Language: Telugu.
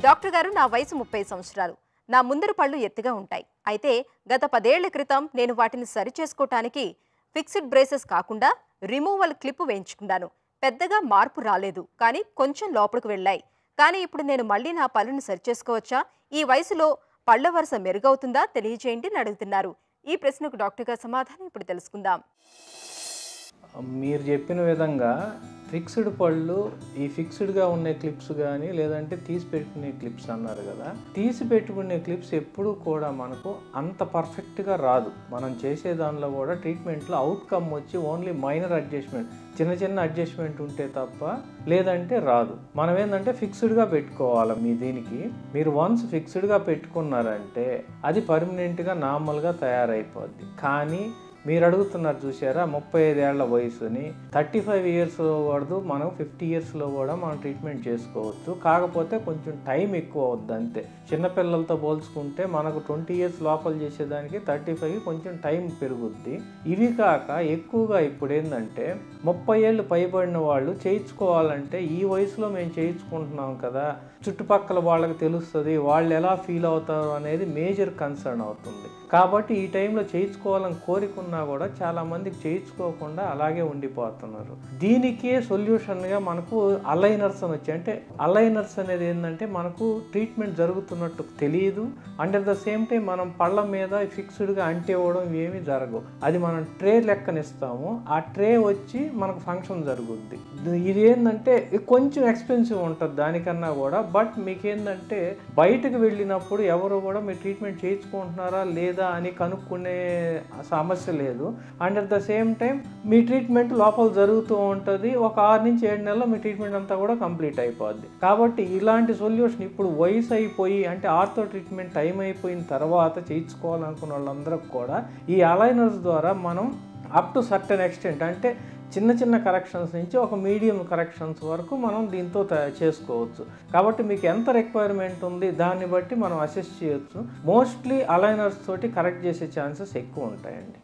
డాక్టర్ గారు నా వయసు ముప్పై సంవత్సరాలు నా ముందర పళ్ళు ఎత్తుగా ఉంటాయి అయితే గత పదేళ్ల క్రితం నేను వాటిని సరిచేసుకోవటానికి ఫిక్స్డ్ బ్రేసెస్ కాకుండా రిమూవల్ క్లిప్ వేయించుకున్నాను పెద్దగా మార్పు రాలేదు కానీ కొంచెం లోపలికి వెళ్ళాయి కానీ ఇప్పుడు నేను మళ్ళీ నా పళ్ళను సరిచేసుకోవచ్చా ఈ వయసులో పళ్ళ వరుస మెరుగవుతుందా తెలియజేయండి అని అడుగుతున్నారు ఈ ప్రశ్నకు డాక్టర్ గారు సమాధానం ఇప్పుడు తెలుసుకుందాం మీరు చెప్పిన విధంగా ఫిక్స్డ్ పళ్ళు ఈ ఫిక్స్డ్గా ఉండే క్లిప్స్ కానీ లేదంటే తీసి పెట్టుకునే క్లిప్స్ అన్నారు కదా తీసి పెట్టుకునే క్లిప్స్ ఎప్పుడూ కూడా మనకు అంత పర్ఫెక్ట్గా రాదు మనం చేసే దానిలో కూడా ట్రీట్మెంట్లో అవుట్కమ్ వచ్చి ఓన్లీ మైనర్ అడ్జస్ట్మెంట్ చిన్న చిన్న అడ్జస్ట్మెంట్ ఉంటే తప్ప లేదంటే రాదు మనం ఏంటంటే ఫిక్స్డ్గా పెట్టుకోవాలి మీ దీనికి మీరు వన్స్ ఫిక్స్డ్గా పెట్టుకున్నారంటే అది పర్మనెంట్గా నార్మల్గా తయారైపోద్ది కానీ మీరు అడుగుతున్నారు చూసారా ముప్పై ఐదేళ్ల వయసుని థర్టీ ఫైవ్ ఇయర్స్ పడదు మనం ఫిఫ్టీ ఇయర్స్లో కూడా మనం ట్రీట్మెంట్ చేసుకోవచ్చు కాకపోతే కొంచెం టైం ఎక్కువ అవుద్ది అంతే చిన్నపిల్లలతో పోల్చుకుంటే మనకు ట్వంటీ ఇయర్స్ లోపల చేసేదానికి థర్టీ ఫైవ్ కొంచెం టైం పెరుగుద్ది ఇవి కాక ఎక్కువగా ఇప్పుడు ఏంటంటే ముప్పై ఏళ్ళు పైబడిన వాళ్ళు చేయించుకోవాలంటే ఈ వయసులో మేము చేయించుకుంటున్నాం కదా చుట్టుపక్కల వాళ్ళకి తెలుస్తుంది వాళ్ళు ఎలా ఫీల్ అవుతారు అనేది మేజర్ కన్సర్న్ అవుతుంది కాబట్టి ఈ టైంలో చేయించుకోవాలని కోరికున్నా కూడా చాలా మందికి చేయించుకోకుండా అలాగే ఉండిపోతున్నారు దీనికే సొల్యూషన్గా మనకు అలైనర్స్ అని వచ్చాయి అంటే అలైనర్స్ అనేది ఏంటంటే మనకు ట్రీట్మెంట్ జరుగుతున్నట్టు తెలియదు and at the same time మనం పళ్ళ మీద ఫిక్స్డ్గా అంటివ్వడం ఏమీ జరగవు అది మనం ట్రే లెక్కనిస్తాము ఆ ట్రే వచ్చి మనకు ఫంక్షన్ జరుగుద్ది ఇది ఏంటంటే కొంచెం ఎక్స్పెన్సివ్ ఉంటుంది దానికన్నా కూడా బట్ మీకు ఏంటంటే బయటకు వెళ్ళినప్పుడు ఎవరు కూడా మీరు ట్రీట్మెంట్ చేయించుకుంటున్నారా లేదా అని కనుక్కునే సమస్య లేదు and at the same time మీ ట్రీట్మెంట్ లోపల జరుగుతూ ఉంటుంది ఒక ఆరు నుంచి ఏడు నెలల్లో మీ ట్రీట్మెంట్ అంతా కూడా కంప్లీట్ అయిపోద్ది కాబట్టి ఇలాంటి సొల్యూషన్ ఇప్పుడు వయసు అయిపోయి అంటే ఆర్థో ట్రీట్మెంట్ టైం అయిపోయిన తర్వాత చేయించుకోవాలనుకున్న వాళ్ళందరికి కూడా ఈ అలైనర్స్ ద్వారా మనం అప్ టు సర్టన్ ఎక్స్టెంట్ అంటే చిన్న చిన్న కరెక్షన్స్ నుంచి ఒక మీడియం కరెక్షన్స్ వరకు మనం దీంతో తయా- చేసుకోవచ్చు కాబట్టి మీకు ఎంత రిక్వైర్మెంట్ ఉంది దాన్ని బట్టి మనం అసెస్ చేయొచ్చు మోస్ట్లీ అలైనర్స్ తోటి కరెక్ట్ చేసే ఛాన్సెస్ ఎక్కువ ఉంటాయండి